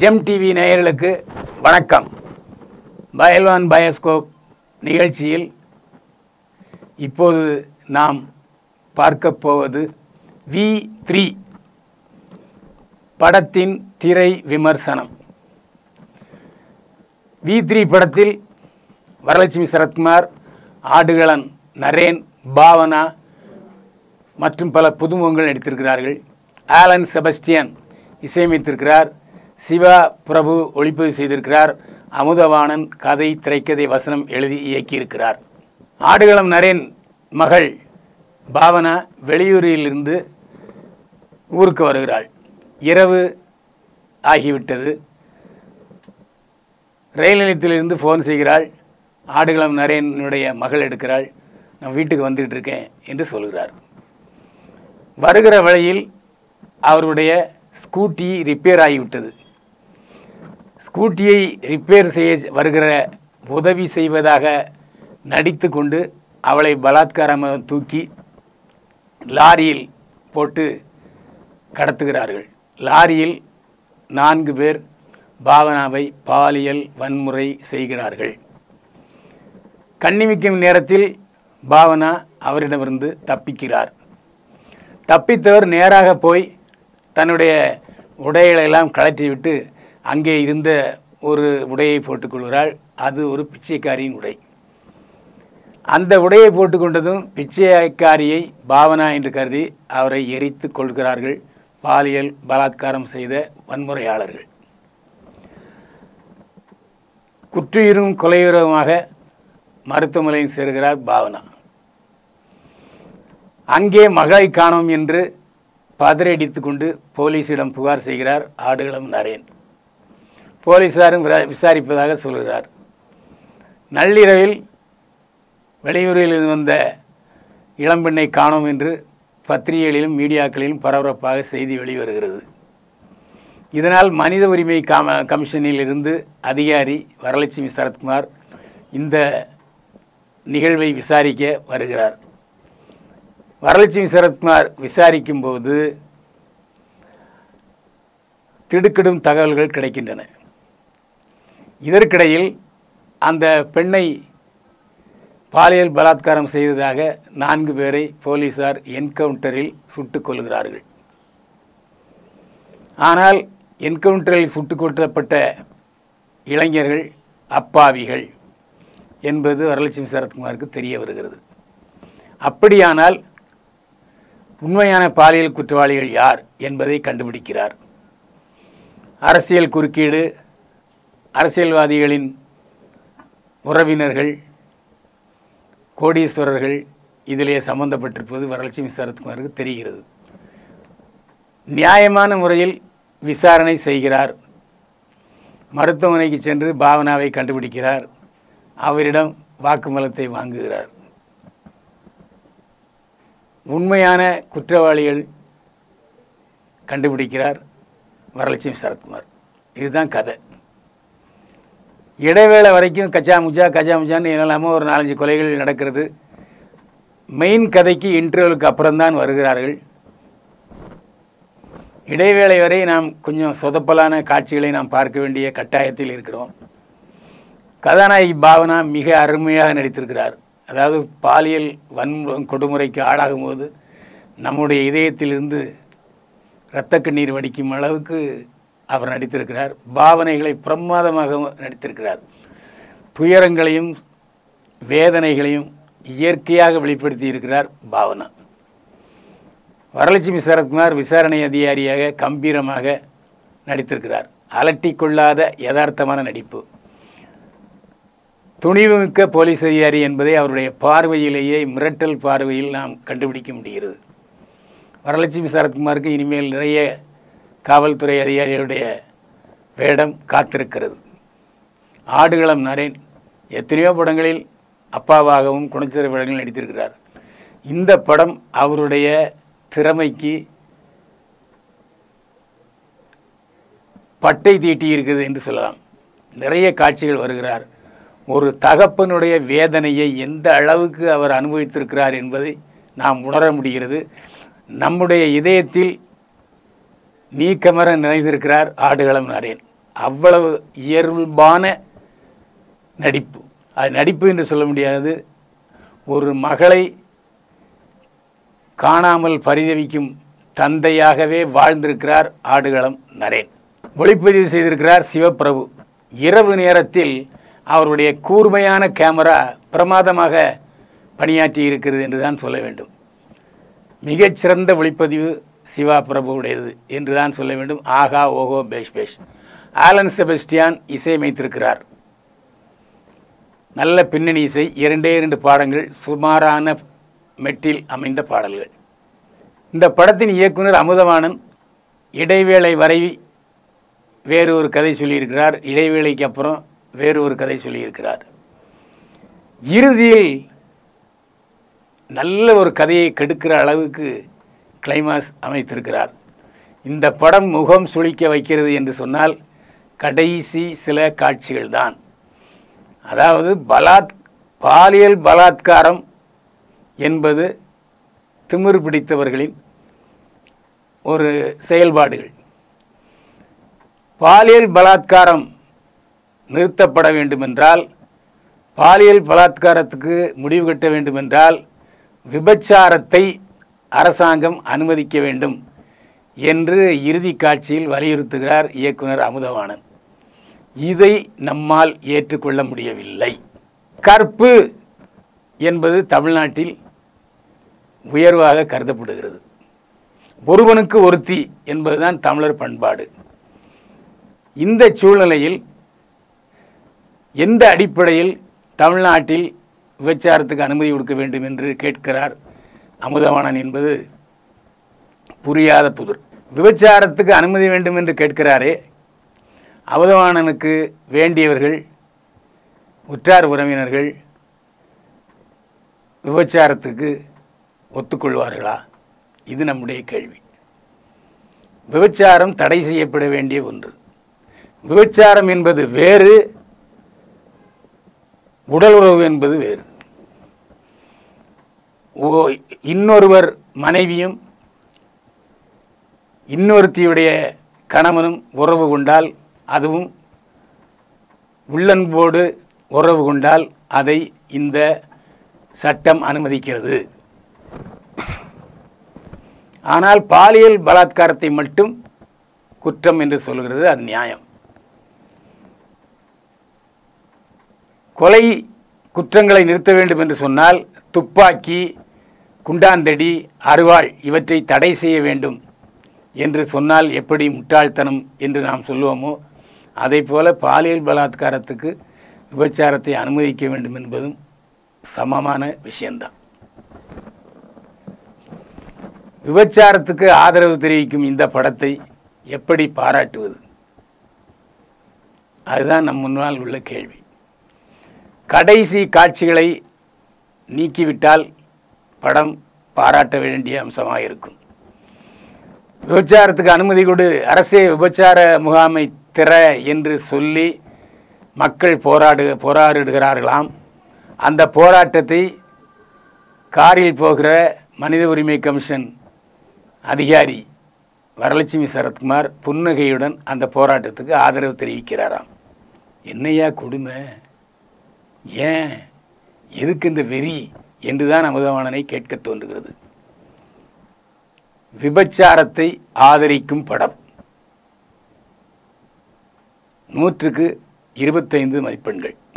GeM TV நேயர்களுக்கு வணக்கம் பயல்வான் bioscope நிகழ்ச்சியில் இப்போது நாம் பார்க்க போவது வி த்ரீ படத்தின் திரை விமர்சனம் வி த்ரீ படத்தில் வரலட்சுமி சரத்குமார் ஆடுகளன் நரேன் பாவனா மற்றும் பல புதுமுகங்கள் நடித்திருக்கிறார்கள் ஆலன் செபஸ்டியன் இசையமைத்திருக்கிறார் சிவா பிரபு ஒளிப்பதிவு செய்திருக்கிறார் அமுதவாணன் கதை திரைக்கதை வசனம் எழுதி இயக்கியிருக்கிறார் ஆடுகளம் நரேன் மகள் பாவனா வெளியூரிலிருந்து ஊருக்கு வருகிறாள் இரவு ஆகிவிட்டது ரயில் நிலையத்திலிருந்து ஃபோன் செய்கிறாள் ஆடுகளம் நரேனுடைய மகள் எடுக்கிறாள் நான் வீட்டுக்கு வந்துகிட்டு இருக்கேன் என்று சொல்கிறார் வருகிற வழியில் அவருடைய ஸ்கூட்டி ரிப்பேர் ஆகிவிட்டது ஸ்கூட்டியை ரிப்பேர் செய்ய வருகிற உதவி செய்வதாக நடித்து கொண்டு அவளை பலாத்காரமாக தூக்கி லாரியில் போட்டு கடத்துகிறார்கள் லாரியில் நான்கு பேர் பாவனாவை பாலியல் வன்முறை செய்கிறார்கள் கண்ணிமிக்கும் நேரத்தில் பாவனா அவரிடமிருந்து தப்பிக்கிறார் தப்பித்தவர் நேராக போய் தன்னுடைய உடைகளை எல்லாம் கழற்றிவிட்டு அங்கே இருந்த ஒரு உடையை போட்டுக்கொள்கிறாள் அது ஒரு பிச்சைக்காரியின் உடை அந்த உடையை போட்டுக்கொண்டதும் பிச்சைக்காரியை பாவனா என்று கருதி அவரை எரித்து கொள்கிறார்கள் பாலியல் பலாத்காரம் செய்த வன்முறையாளர்கள் குற்றுயிரும் கொலையுறவுமாக மருத்துவமனையில் சேர்கிறார் பாவனா அங்கே மகளை காணோம் என்று பதறடித்து கொண்டு போலீசிடம் புகார் செய்கிறார் ஆடுகளம் நரேன் போலீசாரும் விரா- விசாரிப்பதாக சொல்கிறார் நள்ளிரவில் வெளியூரில் இருந்து வந்த இளம்பெண்ணை காணோம் என்று பத்திரிகைகளிலும் மீடியாக்களிலும் பரபரப்பாக செய்தி வெளிவருகிறது இதனால் மனித உரிமை காம கமிஷனில் இருந்து அதிகாரி வரலட்சுமி சரத்குமார் இந்த நிகழ்வை விசாரிக்க வருகிறார் வரலட்சுமி சரத்குமார் விசாரிக்கும் போது திடுக்கிடும் தகவல்கள் கிடைக்கின்றன இதற்கிடையில் அந்த பெண்ணை பாலியல் பலாத்காரம் செய்ததாக நான்கு பேரை போலீசார் என்கவுண்டரில் சுட்டுக் கொள்கிறார்கள் ஆனால் என்கவுண்டரில் சுட்டுக் கொல்லப்பட்ட இளைஞர்கள் அப்பாவிகள் என்பது வரலட்சுமி சரத்குமாருக்கு தெரிய வருகிறது அப்படியானால் உண்மையான பாலியல் குற்றவாளிகள் யார் என்பதை கண்டுபிடிக்கிறார் அரசியல் குறுக்கீடு அரசியல்வாதிகளின் உறவினர்கள் கோடீஸ்வரர்கள் இதிலே சம்பந்தப்பட்டிருப்பது வரலட்சுமி சரத்குமாருக்கு தெரிகிறது நியாயமான முறையில் விசாரணை செய்கிறார் மருத்துவமனைக்கு சென்று பாவனாவை கண்டுபிடிக்கிறார் அவரிடம் வாக்குமூலத்தை வாங்குகிறார் உண்மையான குற்றவாளிகள் கண்டுபிடிக்கிறார் வரலட்சுமி சரத்குமார் இதுதான் கதை இடைவேளை வரைக்கும் கச்சா முச்சா கச்சா முச்சான்னு என்னெல்லாமோ ஒரு நாலஞ்சு கொலைகள் நடக்கிறது மெயின் கதைக்கு இன்டர்வலுக்கு அப்புறம்தான் வருகிறார்கள் இடைவேளை வரை நாம் கொஞ்சம் சொதப்பலான காட்சிகளை நாம் பார்க்க வேண்டிய கட்டாயத்தில் இருக்கிறோம் கதாநாயகி பாவனா மிக அருமையாக நடித்திருக்கிறார் அதாவது பாலியல் வன் கொடுமுறைக்கு ஆளாகும் போது நம்முடைய இதயத்திலிருந்து இரத்த கண்ணீர் வடிக்கும் அளவுக்கு அவர் நடித்திருக்கிறார் பாவனைகளை பிரமாதமாக நடித்திருக்கிறார் துயரங்களையும் வேதனைகளையும் இயற்கையாக வெளிப்படுத்தி இருக்கிறார் பாவனா வரலட்சுமி சரத்குமார் விசாரணை அதிகாரியாக கம்பீரமாக நடித்திருக்கிறார் அலட்டிக்கொள்ளாத யதார்த்தமான நடிப்பு துணிவுமிக்க போலீஸ் அதிகாரி என்பதை அவருடைய பார்வையிலேயே மிரட்டல் பார்வையில் நாம் கண்டுபிடிக்க முடிகிறது வரலட்சுமி சரத்குமாருக்கு இனிமேல் நிறைய காவல்துறை அதிகாரிகளுடைய வேடம் காத்திருக்கிறது ஆடுகளம் நரேன் எத்தனையோ படங்களில் அப்பாவாகவும் குணச்சித்திர படங்களில் நடித்திருக்கிறார் இந்த படம் அவருடைய திறமைக்கு பட்டை தீட்டி இருக்குது என்று சொல்லலாம் நிறைய காட்சிகள் வருகிறார் ஒரு தகப்பனுடைய வேதனையை எந்த அளவுக்கு அவர் அனுபவித்திருக்கிறார் என்பதை நாம் உணர முடிகிறது நம்முடைய இதயத்தில் நீக்கமர நிறைந்திருக்கிறார் ஆடுகளம் நரேன் அவ்வளவு இயல்பான நடிப்பு அது நடிப்பு என்று சொல்ல முடியாது ஒரு மகளை காணாமல் பரிதவிக்கும் தந்தையாகவே வாழ்ந்திருக்கிறார் ஆடுகளம் நரேன் ஒளிப்பதிவு செய்திருக்கிறார் சிவப்பிரபு இரவு நேரத்தில் அவருடைய கூர்மையான கேமரா பிரமாதமாக பணியாற்றி இருக்கிறது என்று தான் சொல்ல வேண்டும் மிகச்சிறந்த ஒளிப்பதிவு சிவா பிரபுவுடையது என்று தான் சொல்ல வேண்டும் ஆகா ஓஹோ பேஷ் பேஷ் ஆலன் செபஸ்டியான் இசையமைத்திருக்கிறார் நல்ல பின்னணி இசை இரண்டே இரண்டு பாடங்கள் சுமாரான மெட்டில் அமைந்த பாடல்கள் இந்த படத்தின் இயக்குனர் அமுதவாணன் இடைவேளை வரை வேறு ஒரு கதை சொல்லியிருக்கிறார் இடைவேளைக்கு அப்புறம் வேறு ஒரு கதை சொல்லியிருக்கிறார் இறுதியில் நல்ல ஒரு கதையை கெடுக்கிற அளவுக்கு கிளைமாஸ் அமைத்திருக்கிறார் இந்த படம் முகம் சுளிக்க வைக்கிறது என்று சொன்னால் கடைசி சில காட்சிகள் தான் அதாவது பலாத் பாலியல் பலாத்காரம் என்பது திமிர் பிடித்தவர்களின் ஒரு செயல்பாடுகள் பாலியல் பலாத்காரம் நிறுத்தப்பட வேண்டுமென்றால் பாலியல் பலாத்காரத்துக்கு முடிவு கட்ட வேண்டுமென்றால் விபச்சாரத்தை அரசாங்கம் அனுமதிக்க வேண்டும் என்று இறுதி காட்சியில் வலியுறுத்துகிறார் இயக்குனர் அமுதவாணன் இதை நம்மால் ஏற்றுக்கொள்ள முடியவில்லை கற்பு என்பது தமிழ்நாட்டில் உயர்வாக கருதப்படுகிறது ஒருவனுக்கு ஒருத்தி என்பதுதான் தமிழர் பண்பாடு இந்த சூழ்நிலையில் எந்த அடிப்படையில் தமிழ்நாட்டில் விபச்சாரத்துக்கு அனுமதி கொடுக்க வேண்டும் என்று கேட்கிறார் அமுதவாணன் என்பது புரியாத புதிர் விபச்சாரத்துக்கு அனுமதி வேண்டும் என்று கேட்கிறாரே அமுதவாணனுக்கு வேண்டியவர்கள் உற்றார் உறவினர்கள் விபச்சாரத்துக்கு ஒத்துக்கொள்வார்களா இது நம்முடைய கேள்வி விபச்சாரம் தடை செய்யப்பட வேண்டிய ஒன்று விபச்சாரம் என்பது வேறு உடல் உறவு என்பது வேறு ஓ இன்னொருவர் மனைவியும் இன்னொருத்தியுடைய கணவனும் உறவு கொண்டால் அதுவும் உள்ளன்போடு உறவு கொண்டால் அதை இந்த சட்டம் அனுமதிக்கிறது ஆனால் பாலியல் பலாத்காரத்தை மட்டும் குற்றம் என்று சொல்கிறது அது நியாயம் கொலை குற்றங்களை நிறுத்த வேண்டும் என்று சொன்னால் துப்பாக்கி குண்டாந்தடி அருவாள் இவற்றை தடை செய்ய வேண்டும் என்று சொன்னால் எப்படி முட்டாள்தனம் என்று நாம் சொல்லுவோமோ அதை போல பாலியல் பலாத்காரத்துக்கு விபச்சாரத்தை அனுமதிக்க வேண்டும் என்பதும் சமமான விஷயம்தான் விபச்சாரத்துக்கு ஆதரவு தெரிவிக்கும் இந்த படத்தை எப்படி பாராட்டுவது அதுதான் நம் முன்னால் உள்ள கேள்வி கடைசி காட்சிகளை நீக்கிவிட்டால் படம் பாராட்ட வேண்டிய அம்சமாக இருக்கும் விபச்சாரத்துக்கு அனுமதி கொடு அரசே விபச்சார முகாமை திற என்று சொல்லி மக்கள் போராடு போராடுகிறார்களாம் அந்த போராட்டத்தை காரில் போகிற மனித உரிமை கமிஷன் அதிகாரி வரலட்சுமி சரத்குமார் புன்னகையுடன் அந்த போராட்டத்துக்கு ஆதரவு தெரிவிக்கிறாராம் என்னையா கொடுமை ஏன் எதுக்கு இந்த வெறி என்றுதான் அமுதவாணனை கேட்க தோன்றுகிறது விபச்சாரத்தை ஆதரிக்கும் படம் நூற்றுக்கு இருபத்தைந்து மதிப்பெண்கள்